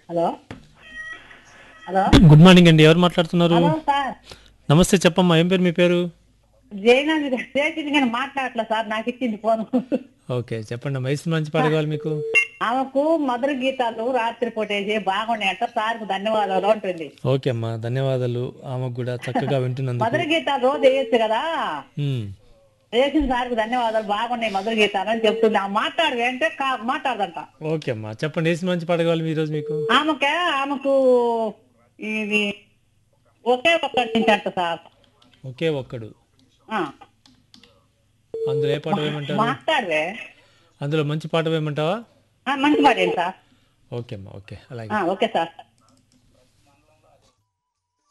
hello hello good morning అండి ఎవరు మాట్లాడుతున్నారు హలో సార్ నమస్తే చెప్పమ్మా ఏం పేరు మీ పేరు జైనంద్ చేసింది కానీ మాట్లాడట్లే సార్ నాకు ఇచ్చింది ఫోన్ ఓకే చెప్పండి అమ్మా వయసు మంచి పాట కావాలి మీకు ఆమెకు మధుర గీతాలు రాత్రి పూటేసి బాగున్నాయంట సార్కు ధన్యవాదాలు ఉంటుంది ఓకే అమ్మా ధన్యవాదాలు ఆమెకు కూడా చక్కగా వింటున్నందుకు మధుర గీతాలు రోజు వేయచ్చు కదా ఉమ్, వేసిన సార్కు ధన్యవాదాలు బాగున్నాయి మధుర గీతాలు అని చెప్తుంది ఆమె మాట్లాడు అంటే కా- మాట్లాడదంట ఓకే అమ్మా చెప్పండి వేసి మంచి పాట కావాలి ఈరోజు మీకు ఆమెకే ఆమెకు ఇది ఒకే ఒక్కటి నుంచి అంట సార్ ఒకే ఒక్కడు ఆ, అందులో ఏ పాట వేయమంటారు మాట్లాడవే అందులో మంచి పాట వేయమంటావా ఆ, మంచి పాడేయండి సార్ ఓకే అమ్మా ఓకే అలాగే ఆ, ఓకే సార్